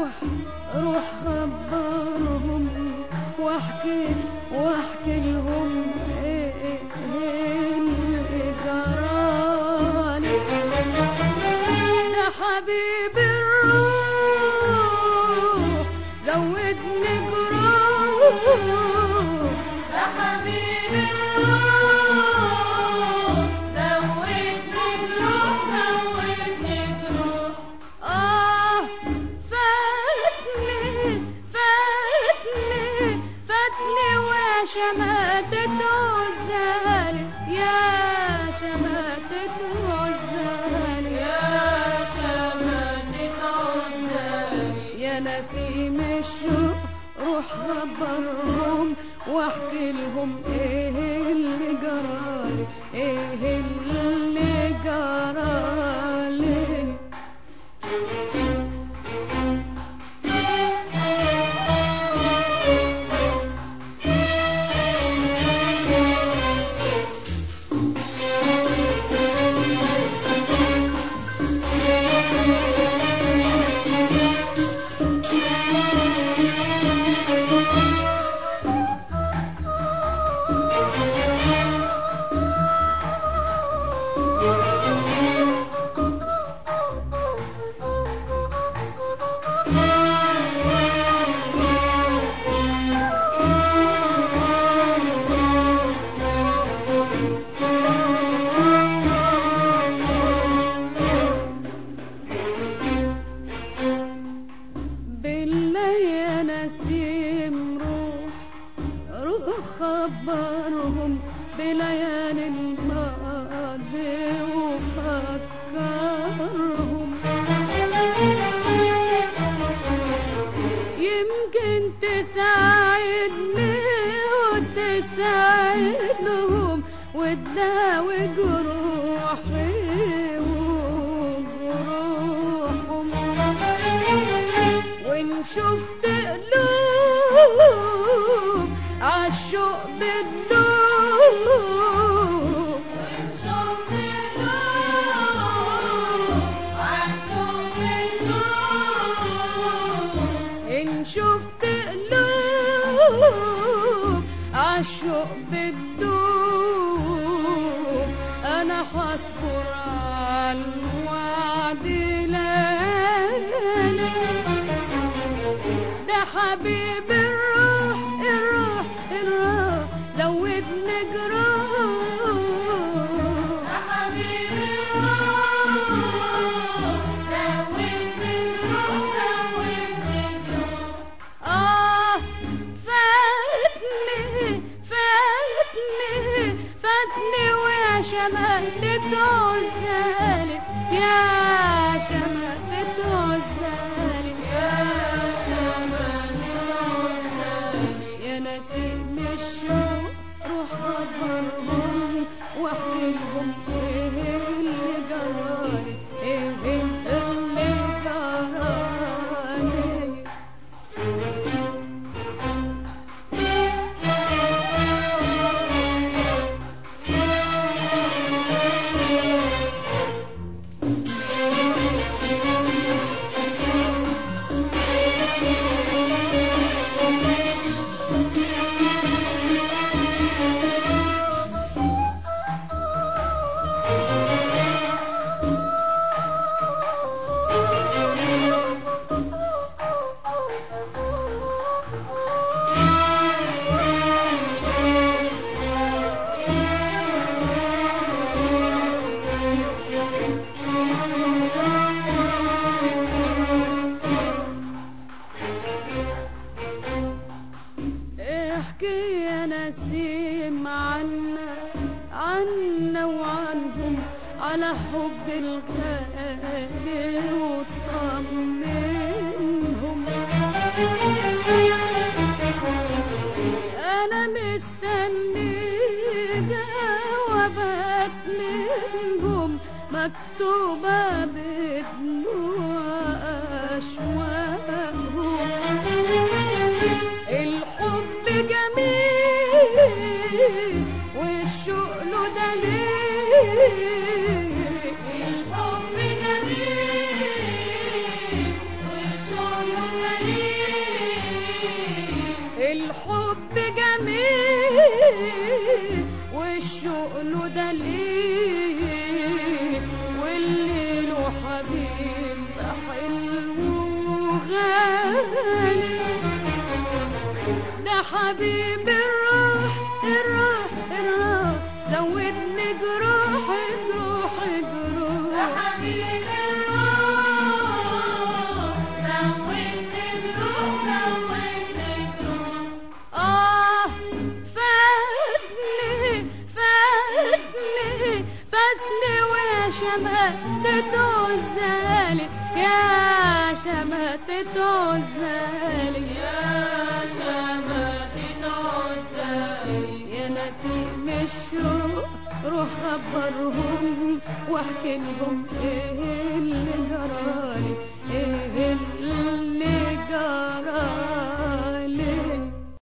روح روح خبرهم واحكي واحكي لهم ايه إيه اللي جرالي ده حبيب الروح زودني جروح ده حبيب الروح زودني جروح زودني جروح آه فاتني فاتني فاتني وشماتة عزال يا شماتة عزال يا شماتة عزالي يا نسيم الشوق روح خبرهم واحكي لهم ايه اللي جرالي ايه اللي جرالي بالله يا نسيم روح روح خبرهم بليالي الماضي وفكرهم يمكن تساعدني وتساعدهم وتداوي جروحي وجروحهم وان شفت قلوب عالشوق بتدوب شوق النور عالشوق النور ان شفت قلوب عالشوق بتدوب انا هصبر على الوعد ليالي ده حبيب الروح الروح الروح زودني جروح يا حبيب الروح زودني جروح زودني جروح آه فاتني فاتني فاتني ويا شماتة عزالي يا شماتة عزالي يا شماتة عزالي يا نسيم الشوق روح خبرهم واحكي لهم ايه اللي جرالي ايه اللي جرالي احكي يا نسيم عنا عنا وعنهم على حب الغالي وطمنهم انا مستني جوابات منهم مكتوبة بدموع أشواقهم الحب جميل والشوق له دليل الحب جميل والشوق الحب جميل والشوق له دليل واللي له حبيب حلو وغالي ده حبيب الروح الروح الروح زودني جروح جروح جروح آه فاتني فاتني فاتني ويا شماتته الزالي يا شماتته الزالي يا نسيم الشوق روح خبرهم واحكي لهم ايه اللي جرالي ايه اللي جرالي